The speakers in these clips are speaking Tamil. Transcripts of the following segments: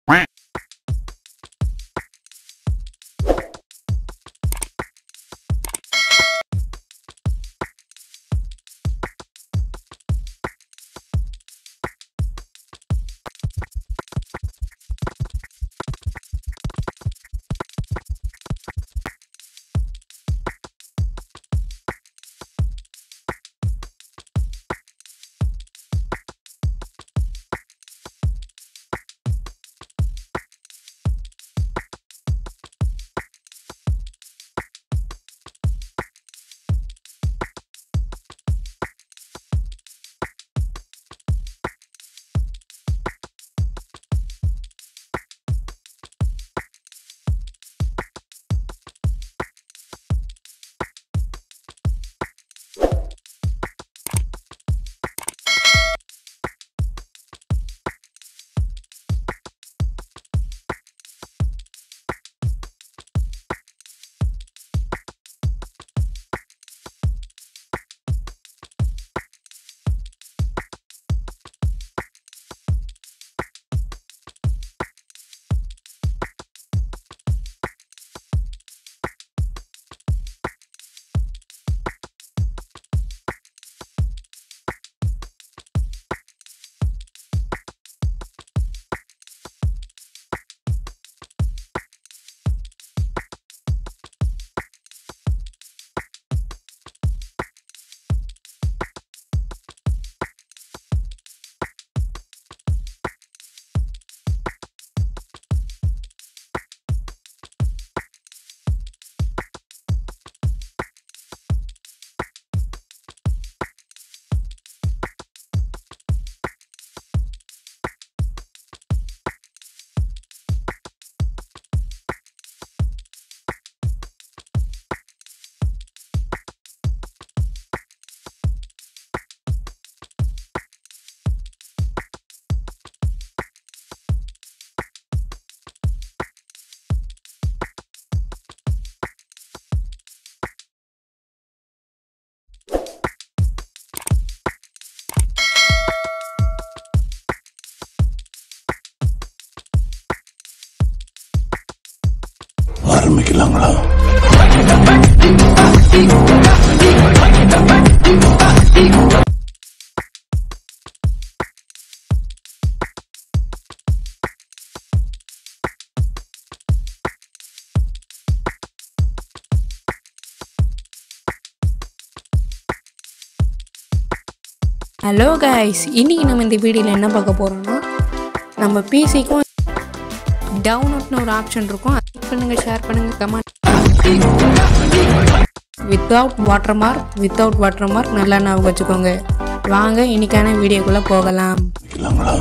ஆரம்பிக்கலாங்களா ஹலோ கைஸ் இன்றைக்கி நம்ம இந்த வீடியோவில் என்ன பார்க்க போகிறோம்னா நம்ம பிசிக்கும் டவுன்லோட்னு ஒரு ஆப்ஷன் இருக்கும் அது click பண்ணுங்கள் ஷேர் பண்ணுங்கள் comment without watermark without watermark நல்லா ஞாபகம் வச்சுக்கோங்க வாங்க இன்னைக்கான வீடியோக்குள்ளே போகலாம் ஆரம்பிக்கலாங்களா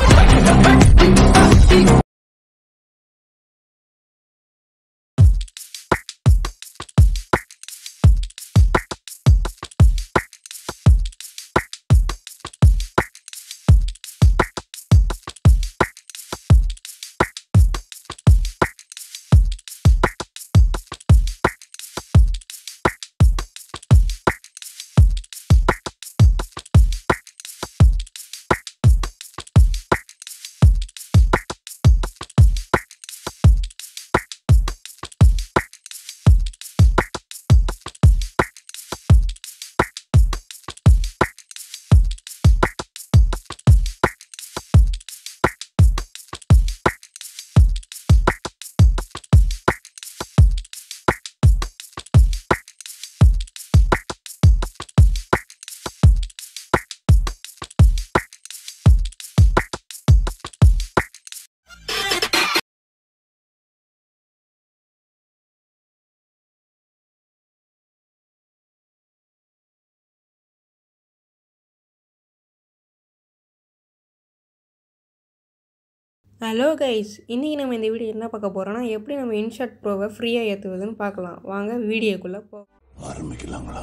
ஹலோ கைஸ் இன்றைக்கி நம்ம இந்த வீடியோ என்ன பார்க்க போகிறோம்னா எப்படி நம்ம இன்ஷாட் ப்ரோவை ஃப்ரீயாக ஏற்றுவதுன்னு பார்க்கலாம் வாங்க வீடியோக்குள்ளே போ ஆரம்பிக்கலாங்களா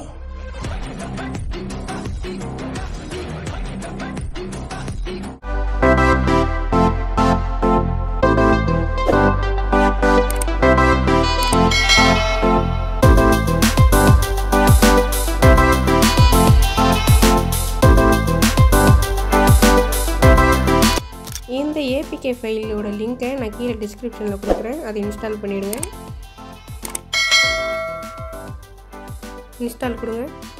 இந்த ஏபிகே ஏபிகே ஃபைலோட லிங்க்கை நான் கீழே டிஸ்கிரிப்ஷனில் கொடுக்குறேன் அதை இன்ஸ்டால் பண்ணிவிடுங்க இன்ஸ்டால் கொடுங்க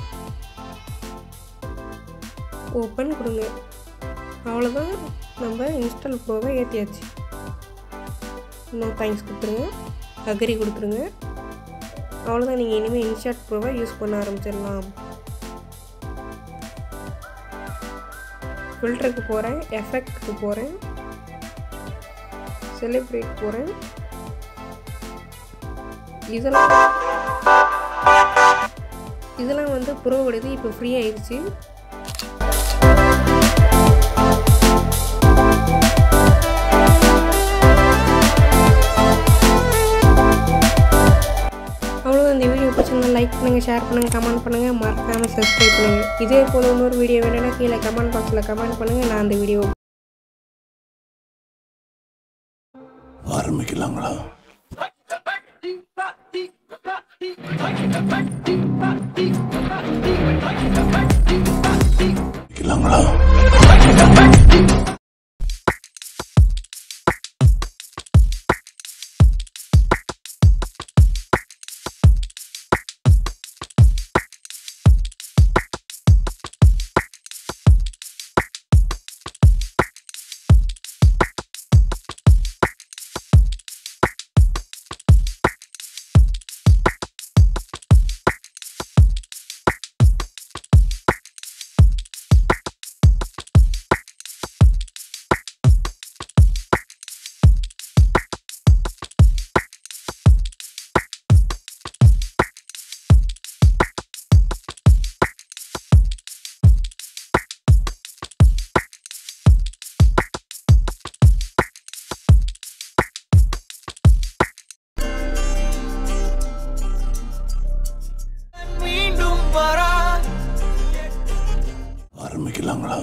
ஓப்பன் கொடுங்க அவ்வளோதான் நம்ம இன்ஸ்டால் ப்ரோவை ஏற்றியாச்சு நோ தேங்க்ஸ் கொடுத்துருங்க அக்ரி கொடுத்துருங்க அவ்வளோதான் நீங்கள் இனிமேல் இன்ஸ்டாட் ப்ரோவை யூஸ் பண்ண ஆரம்பிச்சிடலாம் ஃபில்டருக்கு போகிறேன் எஃபெக்ட்க்கு போகிறேன் செலிப்ரேட் போகிறேன் இதெல்லாம் இதெல்லாம் வந்து ப்ரோவோடது இப்போ ஃப்ரீ ஆயிடுச்சு அவ்வளோதான் இந்த வீடியோ பிடிச்சிருந்தா லைக் பண்ணுங்கள் ஷேர் பண்ணுங்கள் கமெண்ட் பண்ணுங்கள் மறக்காமல் சப்ஸ்கிரைப் பண்ணுங்கள் இதே போல் இன்னொரு வீடியோ வேணும்னா கீழே கமெண்ட் பாக்ஸில் கமெண்ட் பண்ணுங்கள் நான் அந்த வீடியோ ஆரம்பிக்கலாங்களா ஆரம்பிக்கலாங்களா மீண்டும் வரா ஆரம்பிக்கலாங்களா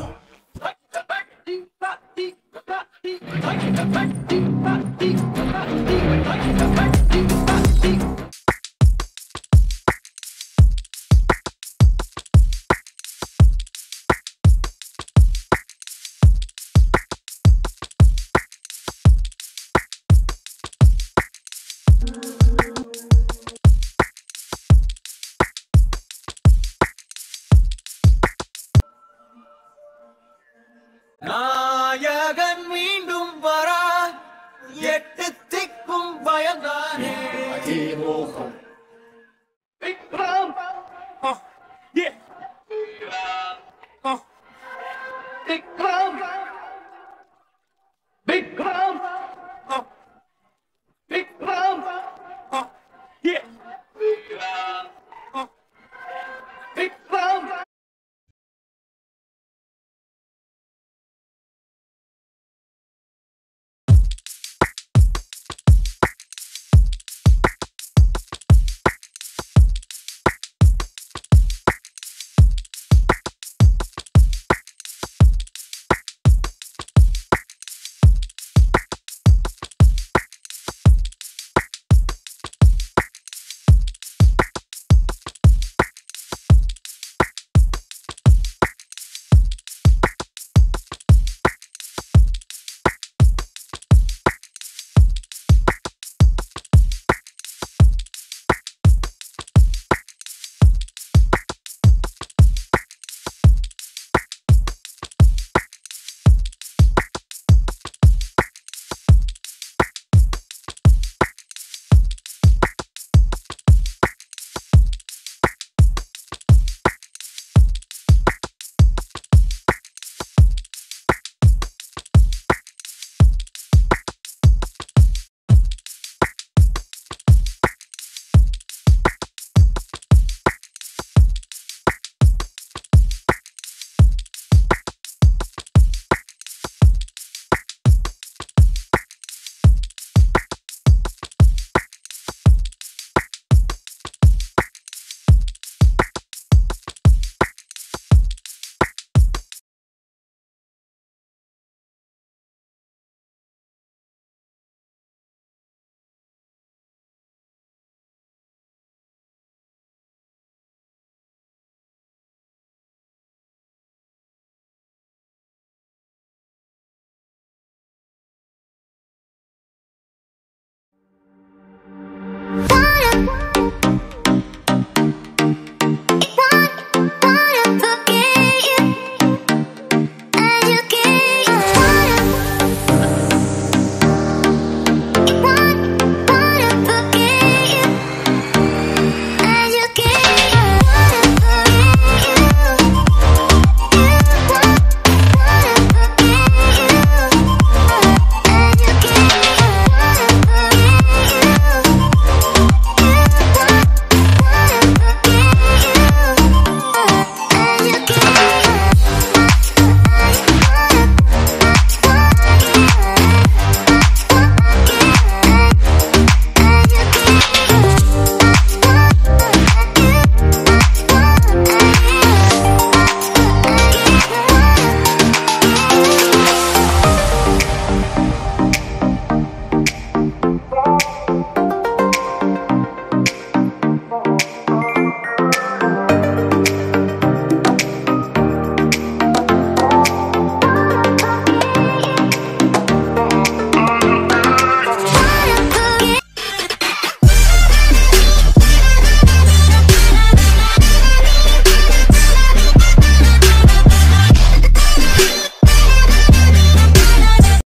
நாயகன் மீண்டும் வரா எட்டு திக்கும் பயந்தானே அதிமோகம்